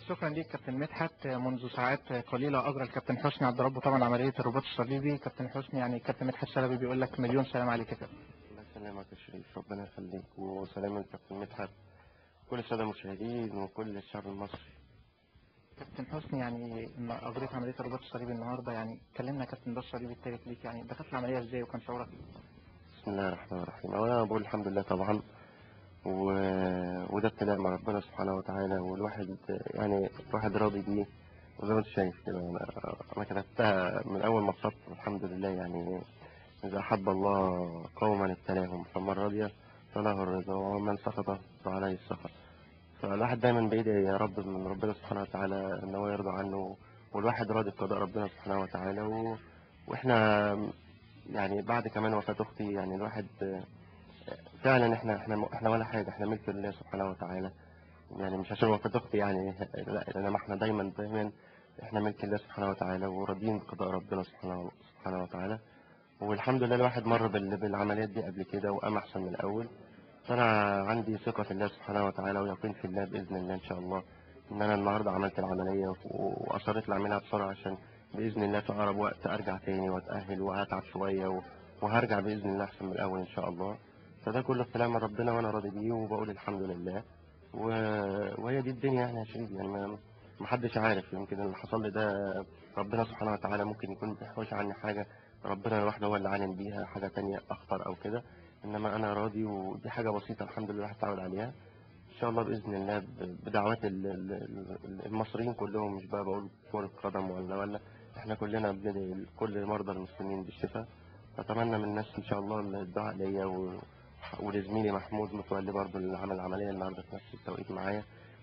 شكرا ليك كابتن مدحت منذ ساعات قليلة أجرى الكابتن حسني عبد ربه طبعا عملية الرباط الصليبي كابتن حسني يعني كابتن مدحت شلبي بيقول لك مليون سلام عليك يا كابتن الله يسلمك يا شريف ربنا يخليك وسلام الكابتن مدحت كل السادة المشاهدين وكل الشعب المصري كابتن حسني يعني لما أجريت عملية الرباط الصليبي النهاردة يعني كلمنا يا كابتن ده الصليبي التالت ليك يعني دخلت العملية ازاي وكان شعورك إيه؟ بسم الله الرحمن الرحيم أولا بقول الحمد لله طبعا و... وده ابتلاء مع ربنا سبحانه وتعالى والواحد يعني الواحد راضي بيه وزي ما انت شايف كده انا انا كتبتها من اول ما اتصبت الحمد لله يعني اذا احب الله قوما ابتلاهم فمن رضي فله الرضا ومن سخط فعليه السخط فالواحد دايما بيدعي يا رب من ربنا سبحانه وتعالى ان هو يرضى عنه والواحد راضي بقضاء ربنا سبحانه وتعالى و... واحنا يعني بعد كمان وفاة اختي يعني الواحد فعلا احنا احنا احنا ولا حاجه احنا ملك لله سبحانه وتعالى يعني مش عشان وفاة اختي يعني لا انما احنا دايما دايما احنا ملك الله سبحانه وتعالى وراضيين بقضاء ربنا سبحانه سبحانه وتعالى والحمد لله الواحد مر بال- بالعمليات دي قبل كده وقام احسن من الاول فانا عندي ثقه في الله سبحانه وتعالى ويقين في الله باذن الله ان شاء الله ان انا النهارده عملت العمليه و- واصريت اعملها بسرعه عشان باذن الله في اقرب وقت ارجع تاني واتاهل وهتعب شويه و- وهرجع باذن الله احسن من الاول ان شاء الله فده كله ابتلاء من ربنا وانا راضي بيه وبقول الحمد لله و... وهي دي الدنيا يعني يا شريف يعني ما ما حدش عارف يمكن اللي حصل لي ده ربنا سبحانه وتعالى ممكن يكون بيحوش عني حاجه ربنا لوحده هو اللي علم بيها حاجه تانية اخطر او كده انما انا راضي ودي حاجه بسيطه الحمد لله الواحد اتعود عليها ان شاء الله باذن الله ب- بدعوات ال- ال- ال- المصريين كلهم مش بقى بقول كره قدم ولا ولا احنا كلنا بندعي كل مرضى المسلمين بالشفاء اتمنى من الناس ان شاء الله الدعاء ليا و... ولزميلي محمود متولي برضه اللي عمل العمليه النهارده في نفس التوقيت معايا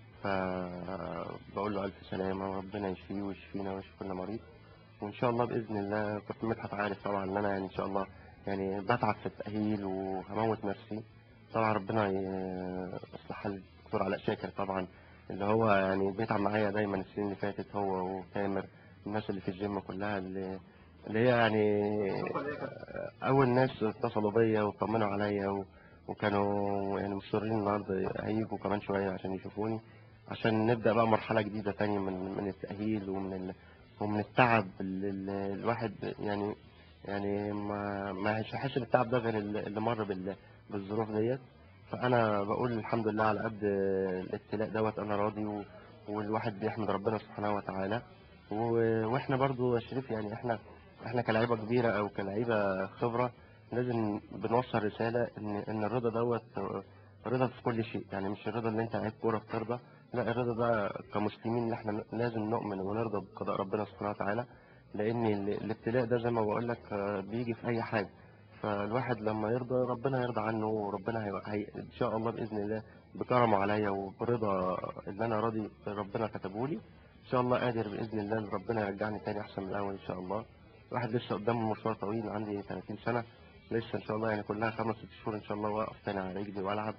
فبقول له الف سلامه وربنا يشفيه ويشفينا ويشفي كل مريض وان شاء الله باذن الله كنت مدحت عارف طبعا ان انا يعني ان شاء الله يعني بتعب في التاهيل وهموت نفسي طبعا ربنا ي- يصلح حال الدكتور علاء شاكر طبعا اللي هو يعني بيتعب معايا دايما السنين اللي فاتت هو وتامر الناس اللي في الجيم كلها اللي اللي هي يعني اول ناس اتصلوا بيا وطمنوا عليا و... وكانوا يعني مصرين النهارده هيجوا كمان شويه عشان يشوفوني عشان نبدا بقى مرحله جديده تانية من من التاهيل ومن ال... ومن التعب اللي ال- الواحد يعني يعني ما ما هيحس بالتعب ده غير اللي اللي مر بال... بالظروف ديت فانا بقول الحمد لله على قد الابتلاء دوت انا راضي و... والواحد بيحمد ربنا سبحانه وتعالى و... واحنا برضو يا شريف يعني احنا احنا كلاعيبه كبيره او كلاعيبه خبره لازم بنوصل رساله ان ان الرضا دوت رضا في كل شيء يعني مش الرضا اللي انت لعيب كوره بترضى لا الرضا ده كمسلمين ان احنا لازم نؤمن ونرضى بقضاء ربنا سبحانه وتعالى لان ال- الابتلاء ده زي ما بقول لك آه، بيجي في اي حاجه فالواحد لما يرضى ربنا يرضى عنه وربنا هي... هي... ان شاء الله باذن الله بكرمه عليا وبرضا اللي انا راضي ربنا كتبه لي ان شاء الله قادر باذن الله إن ربنا يرجعني تاني احسن من الاول ان شاء الله الواحد لسه قدامه مشوار طويل عندي 30 سنه لسه ان شاء الله يعني كلها خمس ست شهور ان شاء الله واقف تاني على رجلي والعب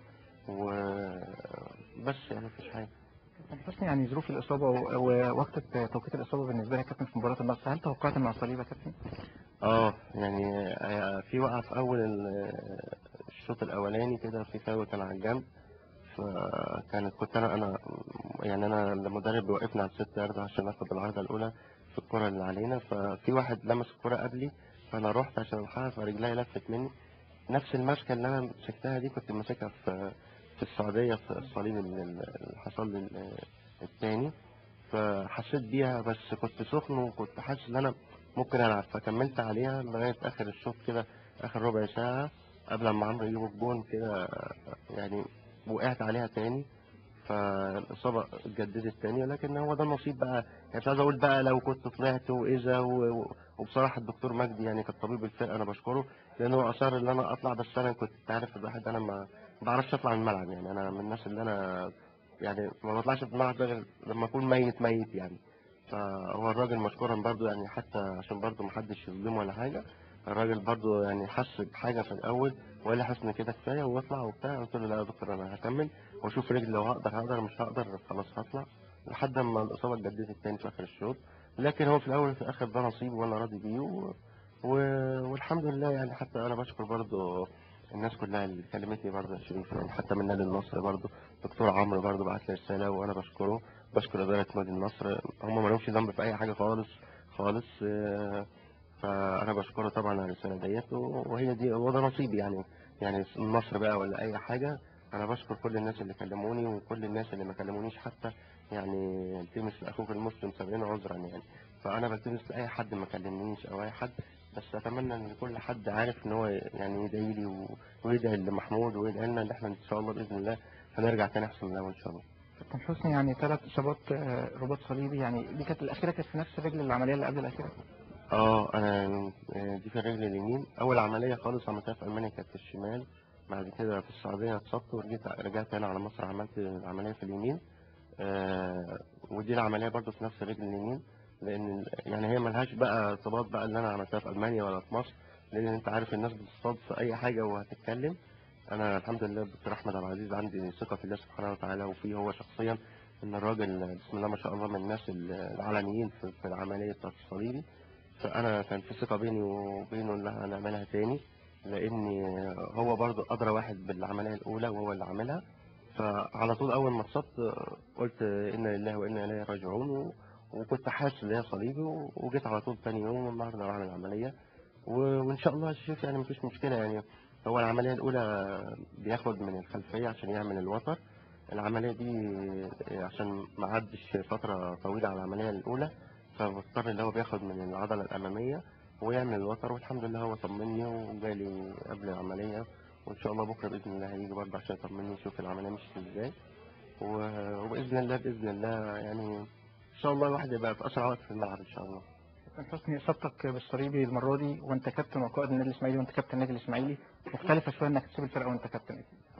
وبس يعني مفيش حاجه كابتن حسني يعني ظروف الإصابة و- ووقت توقيت الإصابة بالنسبة لك كابتن في مباراة النصر هل توقعت إنها صليبة يا كابتن؟ اه يعني آه، في وقعه في اول ال- الشوط الاولاني كده في فاول كان على الجنب فكانت كنت انا انا يعني انا المدرب وقفنا على الست يارد عشان اخد العرضه الاولى في الكره اللي علينا ففي واحد لمس الكره قبلي فانا رحت عشان الحقها فرجلي لفت مني نفس المسكه اللي انا مسكتها دي كنت ماسكها في في السعوديه في الصليب ال- ال- اللي حصل لي ال- التاني فحسيت بيها بس كنت سخن وكنت حاسس ان انا ممكن العب فكملت عليها لغايه اخر الشوط كده اخر ربع ساعه قبل ما عمرو يجيب الجون كده يعني وقعت عليها تاني فالاصابه اتجددت تاني لكن هو ده النصيب بقى يعني مش عايز اقول بقى لو كنت طلعت واذا و- و- وبصراحه الدكتور مجدي يعني كان طبيب الفرقه انا بشكره لانه اصر ان انا اطلع بس انا كنت عارف الواحد انا ما ما بعرفش اطلع من الملعب يعني انا من الناس اللي انا يعني ما بطلعش من الملعب ده غير لما اكون ميت ميت يعني فهو الراجل مشكورا برضو يعني حتى عشان برضو محدش يظلمه ولا حاجه الراجل برضو يعني حس بحاجه في الاول وقال لي حسن كده كفايه واطلع وبتاع قلت له لا يا دكتور انا هكمل واشوف رجلي لو هقدر هقدر مش هقدر خلاص هطلع لحد ما الاصابه اتجددت تاني في اخر الشوط لكن هو في الاول وفي الاخر ده نصيب وانا راضي بيه و... و... والحمد لله يعني حتى انا بشكر برضو الناس كلها اللي كلمتني برضه يا شريف يعني حتى من نادي النصر برضه دكتور عمرو برضه بعت لي رساله وانا بشكره بشكر اداره نادي النصر هم ما لهمش ذنب في اي حاجه خالص خالص آه، فانا بشكره طبعا على الرساله ديت وهي دي هو ده نصيبي يعني يعني النصر بقى ولا اي حاجه انا بشكر كل الناس اللي كلموني وكل الناس اللي ما كلمونيش حتى يعني التمس لاخوك المسلم سبعين عذرا يعني فانا بلتمس لاي حد ما كلمنيش او اي حد بس اتمنى ان كل حد عارف ان هو يعني يدعي لي و- ويدعي لمحمود ويدعي لنا ان احنا ان شاء الله باذن الله هنرجع تاني احسن من الاول ان شاء الله كابتن حسني يعني ثلاث اصابات آه، رباط صليبي يعني دي كانت الاخيره كانت في نفس رجل العمليه اللي قبل الاخيره اه انا آه، دي في الرجل اليمين اول عمليه خالص عملتها في المانيا كانت في الشمال بعد كده في السعوديه اتصبت ورجعت رجعت هنا على مصر عملت العمليه في اليمين آه ودي العمليه برضو في نفس الرجل اليمين لان ال- يعني هي ملهاش بقى اصابات بقى اللي انا عملتها في المانيا ولا في مصر لان انت عارف الناس بتصطاد في اي حاجه وهتتكلم انا الحمد لله دكتور احمد عبد العزيز عندي ثقه في الله سبحانه وتعالى وفيه هو شخصيا ان الراجل بسم الله ما شاء الله من الناس العالميين في في العمليه بتاعت الصليبي فانا كان في ثقه بيني وبينه ان احنا هنعملها تاني لان هو برضو ادرى واحد بالعمليه الاولى وهو اللي عاملها فعلى طول اول ما اتصبت قلت انا لله وانا اليه راجعون و- وكنت حاسس ان هي صليبي و- وجيت على طول تاني يوم النهارده بعمل العمليه و- وان شاء الله هشوف يعني مفيش مشكله يعني هو العمليه الاولى بياخد من الخلفيه عشان يعمل الوتر العمليه دي عشان ما عدش فتره طويله على العمليه الاولى فبضطر اللي هو بياخد من العضله الاماميه ويعمل الوتر والحمد لله هو طمني وجالي قبل العمليه وان شاء الله بكره باذن الله هيجي برضه عشان يطمني يشوف العمليه مشيت ازاي و- وباذن الله باذن الله يعني ان شاء الله الواحد يبقى في اسرع وقت في الملعب ان شاء الله كابتن حسني اصابتك بالصليبي المره دي وانت كابتن وقائد النادي الاسماعيلي وانت كابتن النادي الاسماعيلي مختلفه شويه انك تسيب الفرقه وانت كابتن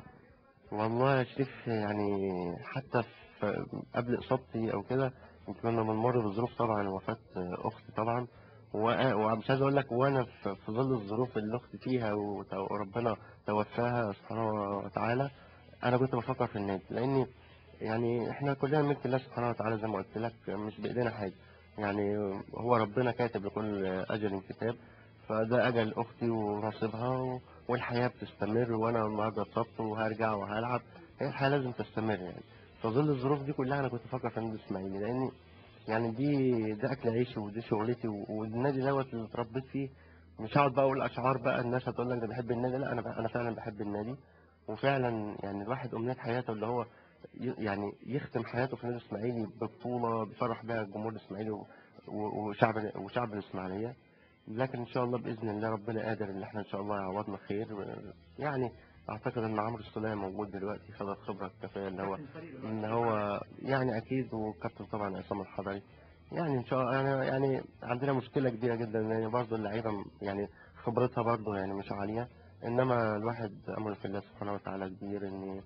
والله يا شريف يعني حتى في قبل اصابتي او كده كنا بنمر بظروف طبعا وفاه اختي طبعا و- ومش عايز اقول لك وانا في في ظل الظروف اللي اختي فيها وت- وربنا توفاها سبحانه وتعالى انا كنت بفكر في النادي لاني يعني احنا كلنا ملك الله سبحانه وتعالى زي ما قلت لك مش بايدينا حاجه يعني هو ربنا كاتب لكل اجل كتاب فده اجل اختي ونصيبها و- والحياه بتستمر وانا النهارده اتصبت وهرجع وهلعب هي الحياه لازم تستمر يعني في ظل الظروف دي كلها انا كنت بفكر في النادي الاسماعيلي لان يعني دي ده اكل عيشي ودي شغلتي و- والنادي دوت اللي اتربيت فيه مش هقعد بقى اقول اشعار بقى الناس هتقول لك ده بحب النادي لا انا ب- انا فعلا بحب النادي وفعلا يعني الواحد امنيه حياته اللي هو ي- يعني يختم حياته في النادي الاسماعيلي ببطوله بيفرح بيها الجمهور الاسماعيلي و- و- وشعب وشعب الاسماعيليه لكن ان شاء الله باذن الله ربنا قادر ان احنا ان شاء الله يعوضنا خير يعني اعتقد ان عمرو السوليه موجود دلوقتي خد الخبره الكافيه اللي هو ان هو يعني اكيد وكابتن طبعا عصام الحضري يعني ان شاء الله يعني يعني عندنا مشكله كبيره جدا لان برضه اللعيبه يعني خبرتها برضه يعني مش عاليه انما الواحد امر في الله سبحانه وتعالى كبير ان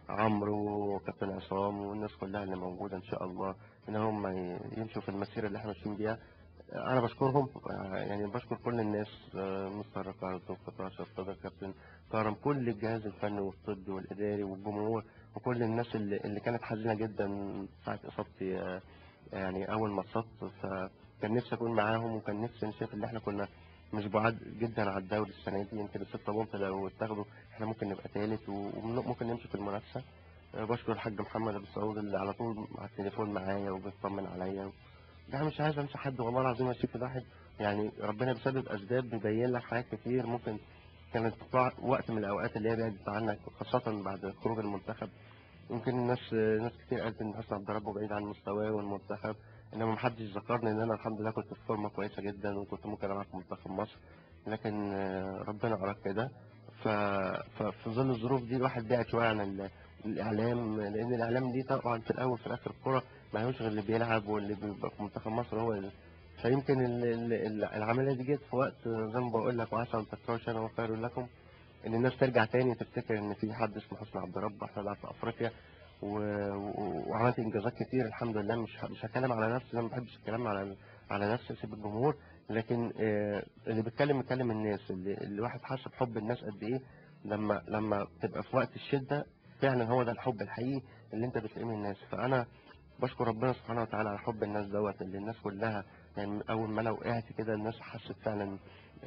عمرو وكابتن عصام والناس كلها اللي موجوده ان شاء الله ان هم ي- يمشوا في المسيره اللي احنا ماشيين بيها انا بشكرهم يعني بشكر كل الناس آه، مستر ريكاردو فترة صدر كابتن كرم كل الجهاز الفني والطبي والاداري والجمهور وكل الناس اللي, اللي كانت حزينه جدا ساعه اصابتي آه، يعني اول ما اتصبت فكان نفسي اكون معاهم وكان نفسي نشوف ان احنا كنا مش بعاد جدا على الدوري السنه دي يمكن الستة بونت لو اتاخدوا احنا ممكن نبقى ثالث وممكن نمشي في المنافسه آه، بشكر الحاج محمد ابو سعود اللي على طول على التليفون معايا وبيطمن عليا يعني مش عايز انسى حد والله العظيم يا شريف الواحد يعني ربنا بسبب اسباب بيبين لك حاجات كتير ممكن كانت تطلع وقت من الاوقات اللي هي بعدت عنك خاصه بعد خروج المنتخب يمكن الناس ناس كتير قالت ان حسن عبد ربه بعيد عن مستواه والمنتخب انما محدش ذكرني ان انا الحمد لله كنت في فورمه كويسه جدا وكنت ممكن العب في منتخب مصر لكن آه، ربنا اراد كده ف... ففي ظل الظروف دي الواحد بعد شويه عن ال... الاعلام لان الاعلام دي طبعا في الاول في الاخر الكوره ما هوش غير اللي بيلعب واللي بيبقى في منتخب مصر هو ال... فيمكن ال... ال... ال- العمليه دي جت في وقت زي ما بقول لك وعسى ان تكرهوا شيئا وهو خير لكم ان الناس ترجع تاني تفتكر ان في حد اسمه حسن عبد الرب احنا بنلعب في افريقيا و... و... وعملت انجازات كتير الحمد لله مش ه- مش هتكلم على نفسي انا ما بحبش الكلام على على نفسي اسيب الجمهور لكن آه، اللي بيتكلم بيتكلم الناس اللي اللي الواحد حاسس بحب الناس قد ايه لما لما تبقى في وقت الشده فعلا هو ده الحب الحقيقي اللي انت بتلاقيه من الناس فانا بشكر ربنا سبحانه وتعالى على حب الناس دوت اللي الناس كلها يعني من اول ما انا وقعت كده الناس حست فعلا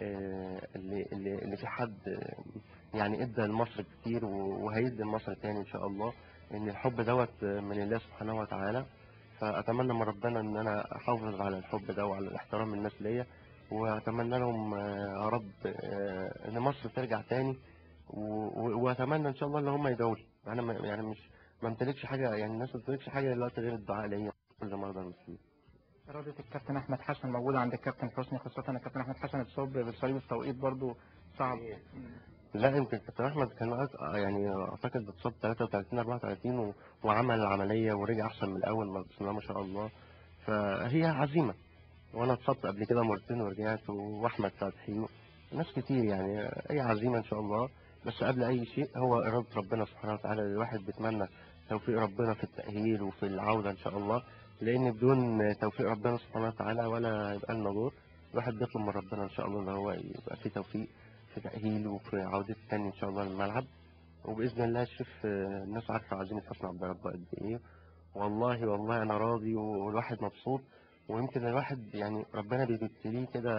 آه، اللي اللي اللي في حد آه، يعني ادى لمصر كتير و- وهيدي لمصر تاني ان شاء الله ان الحب دوت آه، من الله سبحانه وتعالى فاتمنى من ربنا ان انا احافظ على الحب ده وعلى الاحترام الناس ليا واتمنى لهم آه، يا رب آه، ان مصر ترجع تاني و- و- واتمنى ان شاء الله ان هم يدعوا لي انا ما- يعني مش ما امتلكش حاجه يعني الناس ما بتمتلكش حاجه دلوقتي غير الدعاء ليا كل مرضى المسلمين إرادة الكابتن أحمد حسن موجودة عند الكابتن حسني خاصة إن الكابتن أحمد حسن اتصاب بالصليب التوقيت برضو صعب لا يمكن كابتن احمد كان أك- يعني اعتقد اتصاب 33 34 و... وعمل العمليه ورجع احسن من الاول ما- بسم الله ما شاء الله فهي عزيمه وانا اتصبت قبل كده مرتين ورجعت واحمد فتحي ناس كتير يعني هي عزيمه ان شاء الله بس قبل اي شيء هو اراده ربنا سبحانه وتعالى الواحد بيتمنى توفيق ربنا في التاهيل وفي العوده ان شاء الله لان بدون توفيق ربنا سبحانه وتعالى ولا يبقى لنا دور الواحد بيطلب من ربنا ان شاء الله ان هو يبقى في توفيق في تأهيل وفي عودته تاني إن شاء الله للملعب وبإذن الله شوف آه، الناس عارفة عزيمة حسن عبد الرب قد إيه والله والله أنا راضي والواحد مبسوط ويمكن الواحد يعني ربنا بيبتليه كده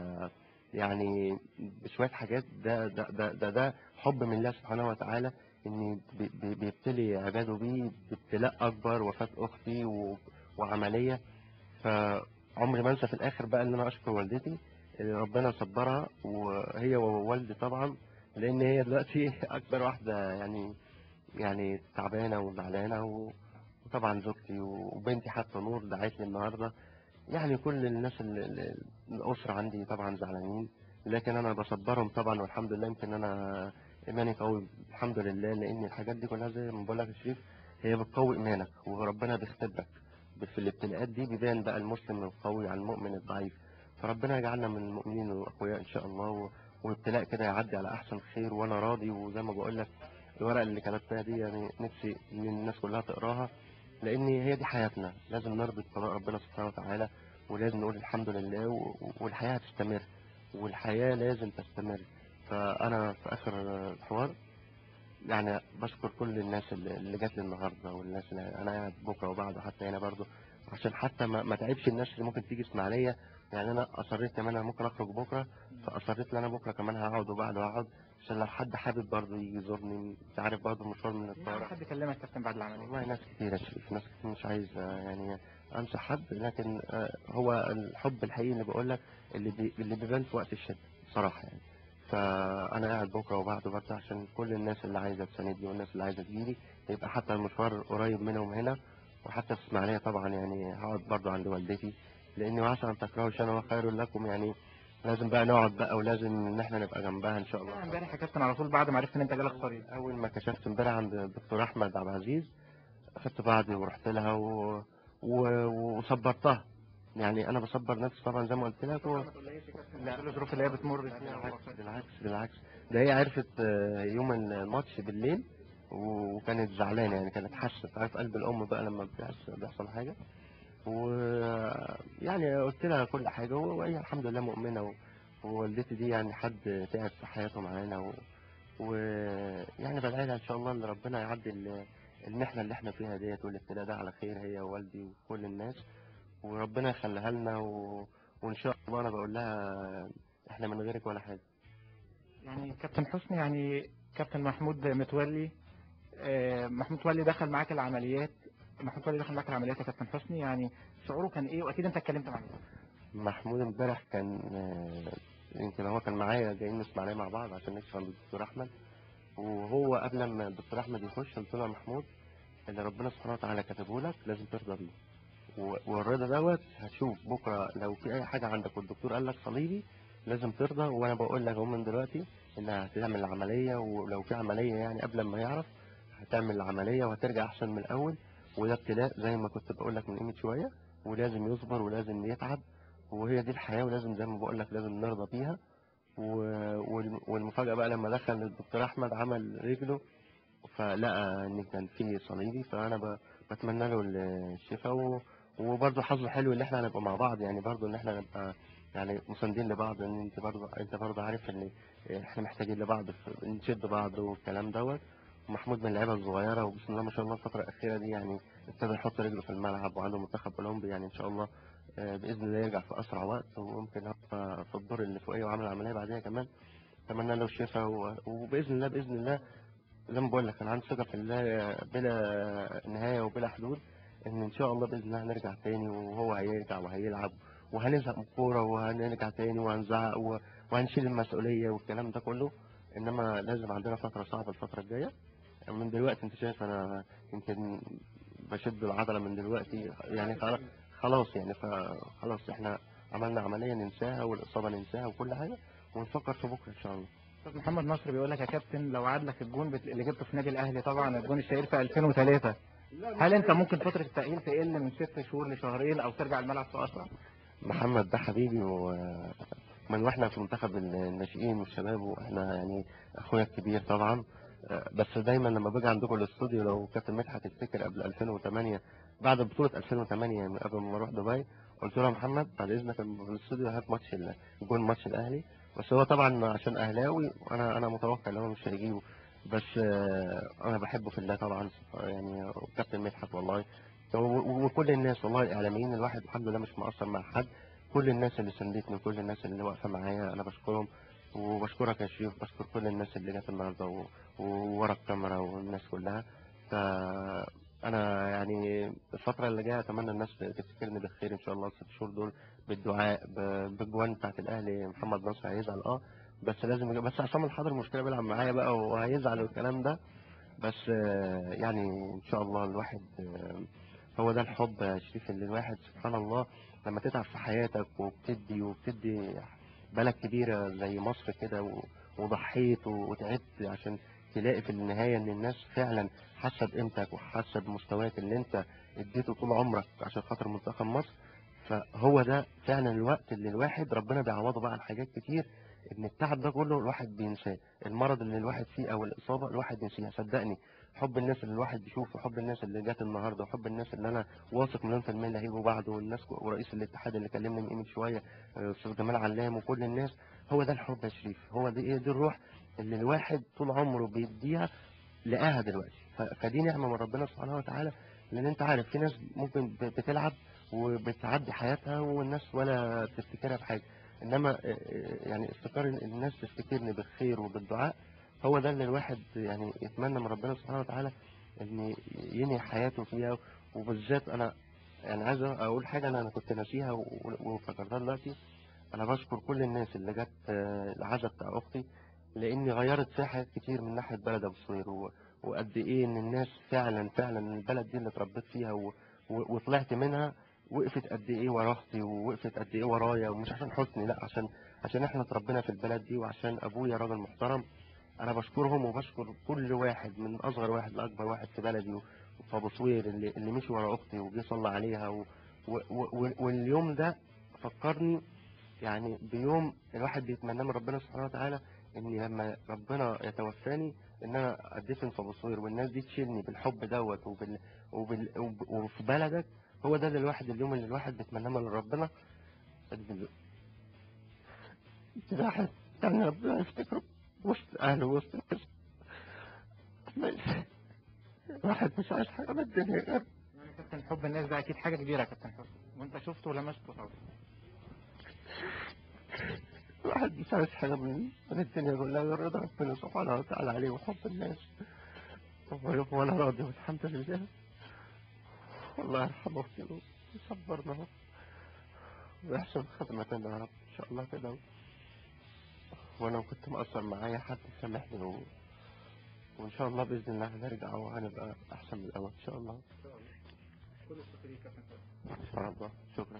يعني بشوية حاجات ده ده ده ده, ده حب من الله سبحانه وتعالى إن بي- بي- بيبتلي عباده بيه بابتلاء أكبر وفاة أختي و- وعملية فعمري ما أنسى في الآخر بقى إن أنا أشكر والدتي اللي ربنا صبرها وهي ووالدي طبعا لان هي دلوقتي اكبر واحده يعني يعني تعبانه وزعلانه و- وطبعا زوجتي وبنتي حتى نور دعت لي النهارده يعني كل الناس ال- ال- الاسره عندي طبعا زعلانين لكن انا بصبرهم طبعا والحمد لله يمكن انا ايماني قوي الحمد لله لان الحاجات دي كلها زي ما بقول لك يا شريف هي بتقوي ايمانك وربنا بيختبرك في الابتلاءات دي بيبان بقى المسلم القوي عن المؤمن الضعيف فربنا يجعلنا من المؤمنين الاقوياء ان شاء الله و... وابتلاء كده يعدي على احسن خير وانا راضي وزي ما بقول لك الورقه اللي كتبتها دي يعني نفسي ان الناس كلها تقراها لان هي دي حياتنا لازم نرضي بقضاء ربنا سبحانه وتعالى ولازم نقول الحمد لله و... والحياه هتستمر والحياه لازم تستمر فانا في اخر الحوار يعني بشكر كل الناس اللي اللي جات لي النهارده والناس اللي انا قاعد بكره وبعده حتى هنا برضه عشان حتى ما, ما تعبش الناس اللي ممكن تيجي اسماعيليه يعني انا اصريت كمان انا ممكن اخرج بكره فاصريت ان انا بكره كمان هقعد وبعده هقعد عشان لو حد حابب برضه يجي يزورني انت عارف برضه مشوار من مين القاهره حد كلمك كابتن بعد العملية والله ناس كتير يا شريف ناس كتير مش عايز آه، يعني انسى حد لكن آه، هو الحب الحقيقي اللي بقول لك اللي بي اللي بيبان في وقت الشده صراحه يعني فانا قاعد بكره وبعده برضه عشان كل الناس اللي عايزه تساندني والناس اللي عايزه تجيلي يبقى حتى المشوار قريب منهم هنا وحتى في اسماعيليه طبعا يعني هقعد برضه عند والدتي لاني وعسى ان تكرهوا شيئا وهو خير لكم يعني لازم بقى نقعد بقى ولازم ان احنا نبقى جنبها ان شاء الله امبارح يا كابتن على طول بعد ما عرفت ان انت جالك صليب اول ما كشفت امبارح عند الدكتور احمد عبد العزيز اخدت بعضي ورحت لها و... و... وصبرتها يعني انا بصبر نفسي طبعا زي ما قلت لك و... لا الظروف اللي هي بتمر فيها بالعكس بالعكس بالعكس ده هي عرفت آه، يوم الماتش بالليل وكانت زعلانه يعني كانت حاسه عارف قلب الام بقى لما بيحس- بيحصل حاجه ويعني قلت لها كل حاجه وهي الحمد لله مؤمنه و... ووالدتي دي يعني حد تعب في حياته معانا و... ويعني بدعي لها ان شاء الله ان ربنا يعدي ال- المحنه اللي احنا فيها ديت والابتلاء ده على خير هي ووالدي وكل الناس وربنا يخليها لنا و... وان شاء الله انا بقول لها احنا من غيرك ولا حاجه يعني كابتن حسني يعني كابتن محمود متولي آه، محمود متولي دخل معاك العمليات محمود متولي دخل معاك العمليات يا كابتن حسني يعني شعوره كان ايه واكيد انت اتكلمت معاه محمود امبارح كان آه، يمكن هو كان معايا جايين نسمع عليه مع بعض عشان نكشف عند الدكتور احمد وهو قبل ما الدكتور احمد يخش قلت له يا محمود اللي ربنا سبحانه وتعالى كتبه لك لازم ترضى بيه و- والرضا دوت هتشوف بكره لو في اي حاجه عندك والدكتور قال لك صليبي لازم ترضى وانا بقول لك اهو من دلوقتي انها هتعمل العمليه ولو في عمليه يعني قبل ما يعرف هتعمل العمليه وهترجع احسن من الاول وده ابتلاء زي ما كنت بقول لك من قيمه شويه ولازم يصبر ولازم يتعب وهي دي الحياه ولازم زي ما بقول لك لازم نرضى بيها و- والم- والمفاجاه بقى لما دخل الدكتور احمد عمل رجله فلقى ان كان في صليبي فانا ب- بتمنى له الشفاء و- وبرضه حظه حلو ان احنا هنبقى مع بعض يعني برضه ان احنا نبقى يعني مساندين لبعض ان انت برضه انت برضه عارف ان احنا محتاجين لبعض في- نشد بعض والكلام دوت ومحمود من اللعيبه الصغيره وبسم الله ما شاء الله الفتره الاخيره دي يعني ابتدى يحط رجله في الملعب وعنده منتخب اولمبي يعني ان شاء الله آه، باذن الله يرجع في اسرع وقت وممكن هو في الدور اللي فوقيه وعمل عمليه بعديها كمان اتمنى له الشفاء و- وباذن الله باذن الله زي ما بقول لك انا عندي ثقه في الله بلا نهايه وبلا حدود ان ان شاء الله باذن الله هنرجع تاني وهو هيرجع وهيلعب وهنزهق من الكوره وهنرجع تاني وهنزعق و- وهنشيل المسؤوليه والكلام ده كله انما لازم عندنا فتره صعبه الفتره الجايه من دلوقتي انت شايف انا يمكن بشد العضله من دلوقتي يعني خلاص خلاص يعني فخلاص احنا عملنا عمليه ننساها والاصابه ننساها وكل حاجه ونفكر في بكره ان شاء الله استاذ محمد نصر بيقول لك يا كابتن لو عاد لك الجون بت- اللي جبته في النادي الاهلي طبعا الجون الشهير في 2003 هل انت ممكن فتره التاهيل تقل من ست شهور لشهرين او ترجع الملعب في اسرع؟ محمد ده حبيبي ومن واحنا في منتخب الناشئين والشباب واحنا يعني اخويا الكبير طبعا آه، بس دايما لما باجي عندكم الاستوديو لو كابتن مدحت تفتكر قبل 2008 بعد بطولة 2008 يعني قبل ما اروح دبي قلت له يا محمد بعد اذنك في الاستوديو هات ماتش ال- جون ماتش الاهلي بس هو طبعا عشان اهلاوي انا انا متوقع ان هو مش هيجيبه بس آه، انا بحبه في الله طبعا يعني كابتن مدحت والله و- وكل الناس والله الاعلاميين الواحد الحمد لله مش مقصر مع حد كل الناس اللي ساندتني وكل الناس اللي واقفه معايا انا بشكرهم وبشكرك يا شريف بشكر كل الناس اللي جت النهارده و- وورا الكاميرا والناس كلها فانا يعني الفتره اللي جايه اتمنى الناس تفتكرني بالخير ان شاء الله الست شهور دول بالدعاء ب- بالجوان بتاعت الاهلي محمد نصر هيزعل اه بس لازم يجي- بس عصام الحضر المشكله بيلعب معايا بقى وهيزعل والكلام ده بس آه، يعني ان شاء الله الواحد آه، هو ده الحب يا شريف اللي الواحد سبحان الله لما تتعب في حياتك وبتدي وبتدي بلد كبيرة زي مصر كده و- وضحيت وتعبت عشان تلاقي في النهاية ان الناس فعلا حاسة بقيمتك وحاسة بمستواك اللي انت اديته طول عمرك عشان خاطر منتخب مصر فهو ده فعلا الوقت اللي الواحد ربنا بيعوضه بقى عن حاجات كتير ان التعب ده كله الواحد بينساه المرض اللي الواحد فيه او الاصابه الواحد بينسيها صدقني حب الناس اللي الواحد بيشوفه حب الناس اللي جت النهارده وحب الناس اللي انا واثق مليون في الميه اللي هيجوا بعده والناس ورئيس الاتحاد اللي كلمني من قيمه شويه آه، استاذ جمال علام وكل الناس هو ده الحب يا شريف هو دي ايه دي الروح اللي الواحد طول عمره بيديها لقاها دلوقتي ف- فدي نعمه من ربنا سبحانه وتعالى لان انت عارف في ناس ممكن ب- بتلعب وبتعدي حياتها والناس ولا تفتكرها بحاجه انما آه، آه، يعني افتكار إن الناس تفتكرني بالخير وبالدعاء هو ده اللي الواحد يعني يتمنى من ربنا سبحانه وتعالى ان ينهي حياته فيها وبالذات انا يعني عايز اقول حاجه انا أنا كنت ناسيها و- وافتكرتها دلوقتي انا بشكر كل الناس اللي جت آه، العزا بتاع اختي لاني غيرت فيها حاجات كتير من ناحيه بلد ابو سوير و- وقد ايه ان الناس فعلا فعلا البلد دي اللي اتربيت فيها و- و- وطلعت منها وقفت قد ايه ورا اختي ووقفت قد ايه ورايا ومش عشان حسني لا عشان عشان احنا اتربينا في البلد دي وعشان ابويا راجل محترم انا بشكرهم وبشكر كل واحد من اصغر واحد لاكبر واحد في بلدي وفي ابو سوير اللي, اللي مشي ورا اختي وجه صلى عليها و و و واليوم ده فكرني يعني بيوم الواحد بيتمناه من ربنا سبحانه وتعالى ان لما ربنا يتوفاني ان انا ادفن في ابو سوير والناس دي تشيلني بالحب دوت وبال وبال وب- وفي بلدك هو ده اللي الواحد اليوم اللي الواحد بيتمناه من ربنا الواحد يعني ربنا يفتكره وسط اهله وسط الناس بس الواحد مش عايز حاجه من الدنيا غير يعني كابتن حب الناس ده اكيد حاجه كبيره يا كابتن حسني وانت شفته ولمسته طبعا الواحد مش عايز حاجة من من الدنيا كلها غير رضا ربنا سبحانه وتعالى عليه وحب الناس و- وأنا راضي والحمد لله والله يرحمه فيه ويصبرنا ويحسن خدمتنا يا رب إن شاء الله كده وأنا كنت مقصر معايا حد سامحني و... وإن شاء الله بإذن الله هنرجع وهنبقى أحسن من الأول إن شاء الله كل الشكر ليك يا كابتن حسني إن شاء الله شكرا